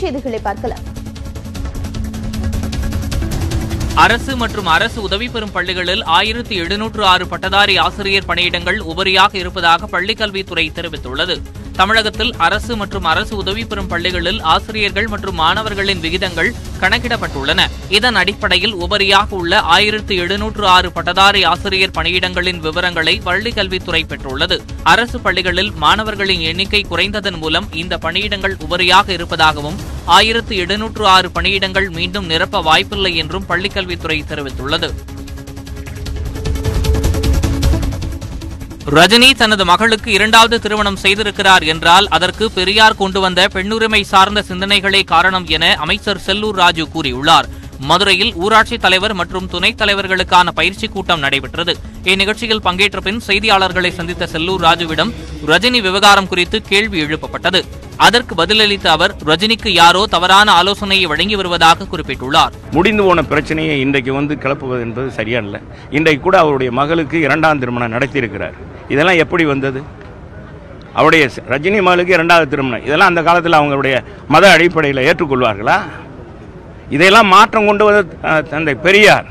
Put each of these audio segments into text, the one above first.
செய்திகளை பார்க்கலாம் அரசு மற்றும் அரசு உதவி பெறும் பள்ளிகளில் ஆயிரத்தி எழுநூற்று ஆறு பட்டதாரி ஆசிரியர் பணியிடங்கள் உபரியாக இருப்பதாக பள்ளிக்கல்வித்துறை தெரிவித்துள்ளது தமிழகத்தில் அரசு மற்றும் அரசு உதவி பெறும் பள்ளிகளில் ஆசிரியர்கள் மற்றும் மாணவர்களின் விகிதங்கள் கணக்கிடப்பட்டுள்ளன இதன் அடிப்படையில் உபரியாக உள்ள ஆயிரத்து எழுநூற்று ஆறு பட்டதாரி ஆசிரியர் பணியிடங்களின் விவரங்களை பள்ளிக்கல்வித்துறை பெற்றுள்ளது அரசு பள்ளிகளில் மாணவர்களின் எண்ணிக்கை குறைந்ததன் மூலம் இந்த பணியிடங்கள் உபரியாக இருப்பதாகவும் ஆயிரத்து எழுநூற்று ஆறு பணியிடங்கள் மீண்டும் நிரப்ப வாய்ப்பில்லை என்றும் பள்ளிக்கல்வித்துறை தெரிவித்துள்ளது ரஜினி தனது மகளுக்கு இரண்டாவது திருமணம் செய்திருக்கிறார் என்றால் அதற்கு பெரியார் கொண்டு வந்த பெண்ணுரிமை சார்ந்த சிந்தனைகளே காரணம் என அமைச்சர் செல்லூர் ராஜு கூறியுள்ளார் மதுரையில் ஊராட்சி தலைவர் மற்றும் துணைத் தலைவர்களுக்கான பயிற்சி கூட்டம் நடைபெற்றது இந்நிகழ்ச்சியில் பங்கேற்ற பின் செய்தியாளர்களை சந்தித்த செல்லூர் ராஜுவிடம் ரஜினி விவகாரம் குறித்து கேள்வி எழுப்பப்பட்டது அதற்கு பதிலளித்த அவர் ரஜினிக்கு யாரோ தவறான ஆலோசனையை வழங்கி வருவதாக குறிப்பிட்டுள்ளார் முடிந்து போன பிரச்சனையை இன்றைக்கு வந்து கிளப்புவது என்பது சரியானல இன்றைக்கு கூட அவருடைய மகளுக்கு இரண்டாம் திருமணம் நடத்தியிருக்கிறார் இதெல்லாம் எப்படி வந்தது அவருடைய ச- ரஜினி மகளுக்கு இரண்டாவது திருமணம் இதெல்லாம் அந்த காலத்தில் அவங்களுடைய மத அடிப்படையில் ஏற்றுக்கொள்வார்களா இதையெல்லாம் மாற்றம் கொண்டு வந்த அஹ், தந்தை பெரியார்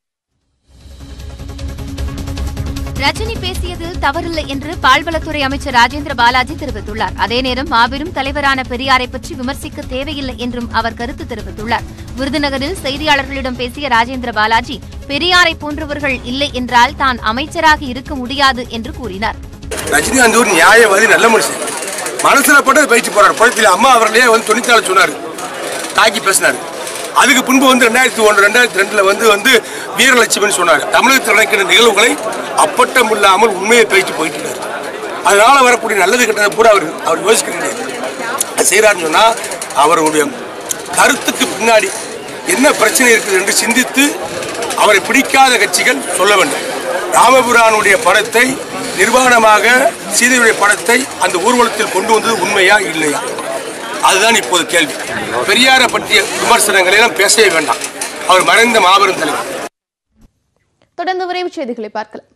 ரஜினி பேசியதில் தவறில்லை என்று பால்வளத்துறை அமைச்சர் ராஜேந்திர பாலாஜி தெரிவித்துள்ளார் அதே நேரம் மாபெரும் தலைவரான பெரியாரை பற்றி விமர்சிக்க தேவையில்லை என்றும் அவர் கருத்து தெரிவித்துள்ளார் விருதுநகரில் செய்தியாளர்களிடம் பேசிய ராஜேந்திர பாலாஜி பெரியாரை போன்றவர்கள் இல்லை என்றால் தான் அமைச்சராக இருக்க முடியாது என்று கூறினார் ரஜினிகாந்த் ஒரு நியாயவாதி நல்ல மனுஷன் மனசுல போட்டு பயிற்சி போறாரு பழத்தில் அம்மா அவர்களே வந்து தொண்ணூத்தி சொன்னாரு தாக்கி பேசினாரு அதுக்கு பின்பு வந்து ரெண்டாயிரத்தி ஒன்று ரெண்டாயிரத்தி ரெண்டுல வந்து வந்து வீரலட்சுமின்னு சொன்னார் தமிழகத்தில் நடக்கிற நிகழ்வுகளை அப்பட்டம் இல்லாமல் உண்மையை பேச்சு போயிட்டு இருக்காரு அதனால வரக்கூடிய நல்லது கெட்டதை கூட அவர் அவர் யோசிக்க கிடையாது அது செய்கிறாருன்னு சொன்னா அவருடைய கருத்துக்கு பின்னாடி என்ன பிரச்சனை இருக்குது என்று சிந்தித்து அவரை பிடிக்காத கட்சிகள் சொல்ல வேண்டும் ராமபுரானுடைய படத்தை நிர்வாணமாக சீதையுடைய படத்தை அந்த ஊர்வலத்தில் கொண்டு வந்தது உண்மையா இல்லையா அதுதான் இப்போது கேள்வி பெரியாரை பற்றிய விமர்சனங்களை எல்லாம் பேசவே வேண்டாம் அவர் மறைந்த மாபெரும் தலைவர் தொடர்ந்து விரைவு செய்திகளை பார்க்கலாம்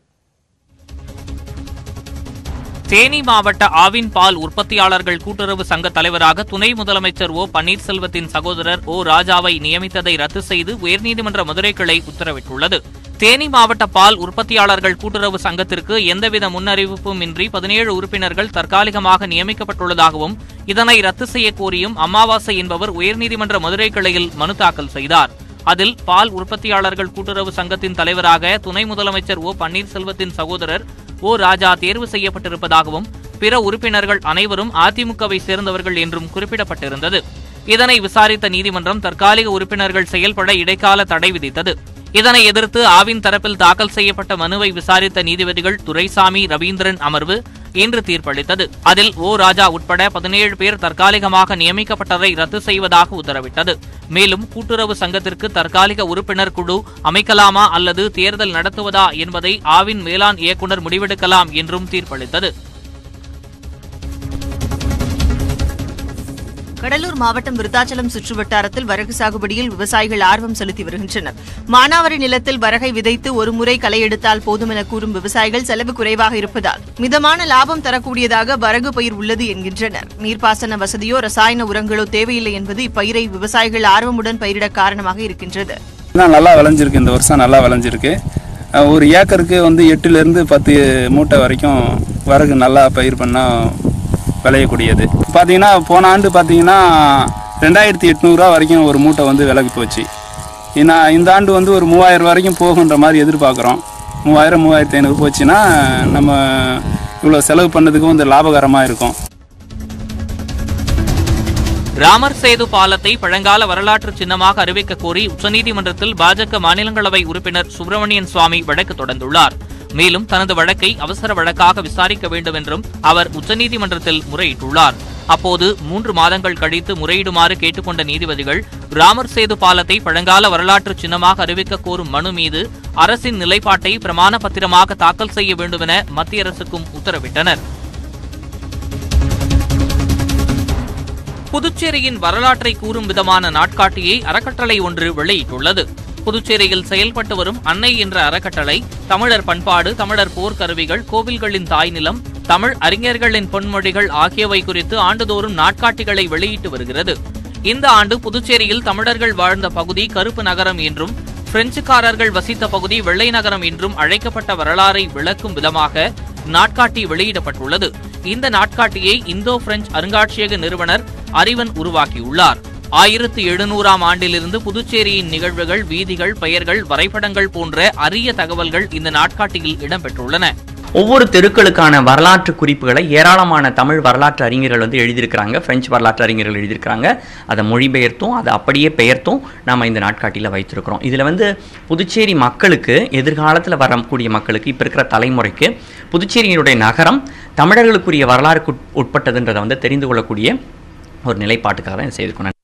தேனி மாவட்ட ஆவின் பால் உற்பத்தியாளர்கள் கூட்டுறவு சங்க தலைவராக துணை முதலமைச்சர் ஓ பன்னீர்செல்வத்தின் சகோதரர் ஓ ராஜாவை நியமித்ததை ரத்து செய்து உயர்நீதிமன்ற மதுரை கிளை உத்தரவிட்டுள்ளது தேனி மாவட்ட பால் உற்பத்தியாளர்கள் கூட்டுறவு சங்கத்திற்கு எந்தவித முன்னறிவிப்பும் இன்றி பதினேழு உறுப்பினர்கள் தற்காலிகமாக நியமிக்கப்பட்டுள்ளதாகவும் இதனை ரத்து செய்ய கோரியும் அமாவாசை என்பவர் உயர்நீதிமன்ற மதுரை கிளையில் மனு தாக்கல் செய்தார் அதில் பால் உற்பத்தியாளர்கள் கூட்டுறவு சங்கத்தின் தலைவராக துணை முதலமைச்சர் ஓ பன்னீர்செல்வத்தின் சகோதரர் ஓ ராஜா தேர்வு செய்யப்பட்டிருப்பதாகவும் பிற உறுப்பினர்கள் அனைவரும் அதிமுகவை சேர்ந்தவர்கள் என்றும் குறிப்பிடப்பட்டிருந்தது இதனை விசாரித்த நீதிமன்றம் தற்காலிக உறுப்பினர்கள் செயல்பட இடைக்கால தடை விதித்தது இதனை எதிர்த்து ஆவின் தரப்பில் தாக்கல் செய்யப்பட்ட மனுவை விசாரித்த நீதிபதிகள் துரைசாமி ரவீந்திரன் அமர்வு இன்று தீர்ப்பளித்தது அதில் ஓ ராஜா உட்பட பதினேழு பேர் தற்காலிகமாக நியமிக்கப்பட்டதை ரத்து செய்வதாக உத்தரவிட்டது மேலும் கூட்டுறவு சங்கத்திற்கு தற்காலிக உறுப்பினர் குழு அமைக்கலாமா அல்லது தேர்தல் நடத்துவதா என்பதை ஆவின் மேலாண் இயக்குநர் முடிவெடுக்கலாம் என்றும் தீர்ப்பளித்தது கடலூர் மாவட்டம் விருத்தாச்சலம் சுற்றுவட்டாரத்தில் வரகு சாகுபடியில் விவசாயிகள் ஆர்வம் செலுத்தி வருகின்றனர் மானாவாரி நிலத்தில் வரகை விதைத்து ஒரு முறை களை எடுத்தால் போதும் என கூறும் விவசாயிகள் செலவு குறைவாக இருப்பதால் மிதமான லாபம் தரக்கூடியதாக வரகு பயிர் உள்ளது என்கின்றனர் நீர்ப்பாசன வசதியோ ரசாயன உரங்களோ தேவையில்லை என்பது இப்பயிரை விவசாயிகள் ஆர்வமுடன் பயிரிட காரணமாக இருக்கின்றது தான் நல்லா விளைஞ்சிருக்கு இந்த வருஷம் நல்லா விளைஞ்சிருக்கு அஹ் ஒரு ஏக்கருக்கு வந்து எட்டுலேருந்து பத்து மூட்டை வரைக்கும் வரகு நல்லா பயிர் பண்ணால் விளையக்கூடியது பார்த்தீங்கன்னா போன ஆண்டு பார்த்தீங்கன்னா ரெண்டாயிரத்தி எட்நூறுரூவா வரைக்கும் ஒரு மூட்டை வந்து விலைக்கு போச்சு ஏன்னா இந்த ஆண்டு வந்து ஒரு மூவாயிரம் வரைக்கும் போகுன்ற மாதிரி எதிர்பார்க்குறோம் மூவாயிரம் மூவாயிரத்தி ஐநூறு போச்சுன்னா நம்ம இவ்வளோ செலவு பண்ணதுக்கும் வந்து லாபகரமாக இருக்கும் ராமர் சேது பாலத்தை பழங்கால வரலாற்று சின்னமாக அறிவிக்க கோரி உச்சநீதிமன்றத்தில் பாஜக மாநிலங்களவை உறுப்பினர் சுப்பிரமணியன் சுவாமி வழக்கு தொடர்ந்துள்ளார் மேலும் தனது வழக்கை அவசர வழக்காக விசாரிக்க வேண்டும் என்றும் அவர் உச்சநீதிமன்றத்தில் முறையிட்டுள்ளார் அப்போது மூன்று மாதங்கள் கழித்து முறையிடுமாறு கேட்டுக்கொண்ட நீதிபதிகள் ராமர் சேது பாலத்தை பழங்கால வரலாற்று சின்னமாக அறிவிக்க கோரும் மனு மீது அரசின் நிலைப்பாட்டை பிரமாண பத்திரமாக தாக்கல் செய்ய வேண்டும் என மத்திய அரசுக்கும் உத்தரவிட்டனர் புதுச்சேரியின் வரலாற்றை கூறும் விதமான நாட்காட்டியை அறக்கட்டளை ஒன்று வெளியிட்டுள்ளது புதுச்சேரியில் செயல்பட்டு வரும் அன்னை என்ற அறக்கட்டளை தமிழர் பண்பாடு தமிழர் போர்க்கருவிகள் கோவில்களின் தாய்நிலம் தமிழ் அறிஞர்களின் பொன்மொழிகள் ஆகியவை குறித்து ஆண்டுதோறும் நாட்காட்டிகளை வெளியிட்டு வருகிறது இந்த ஆண்டு புதுச்சேரியில் தமிழர்கள் வாழ்ந்த பகுதி கருப்பு நகரம் என்றும் பிரெஞ்சுக்காரர்கள் வசித்த பகுதி வெள்ளை நகரம் என்றும் அழைக்கப்பட்ட வரலாறை விளக்கும் விதமாக நாட்காட்டி வெளியிடப்பட்டுள்ளது இந்த நாட்காட்டியை இந்தோ பிரெஞ்சு அருங்காட்சியக நிறுவனர் அறிவன் உருவாக்கியுள்ளார் ஆயிரத்து எழுநூறாம் ஆண்டிலிருந்து புதுச்சேரியின் நிகழ்வுகள் வீதிகள் பெயர்கள் வரைபடங்கள் போன்ற அரிய தகவல்கள் இந்த நாட்காட்டியில் இடம்பெற்றுள்ளன ஒவ்வொரு தெருக்களுக்கான வரலாற்று குறிப்புகளை ஏராளமான தமிழ் வரலாற்று அறிஞர்கள் வந்து எழுதியிருக்கிறாங்க பிரெஞ்சு வரலாற்று அறிஞர்கள் எழுதியிருக்கிறாங்க அதை மொழிபெயர்த்தும் அதை அப்படியே பெயர்த்தும் நாம் இந்த நாட்காட்டியில் வைத்திருக்கிறோம் இதில் வந்து புதுச்சேரி மக்களுக்கு எதிர்காலத்தில் வரக்கூடிய மக்களுக்கு இப்போ இருக்கிற தலைமுறைக்கு புதுச்சேரியினுடைய நகரம் தமிழர்களுக்குரிய வரலாறுக்கு உட்- உட்பட்டதுன்றதை வந்து தெரிந்து கொள்ளக்கூடிய ஒரு நிலைப்பாட்டுக்காக தான் இதை செய்திருக்கணும்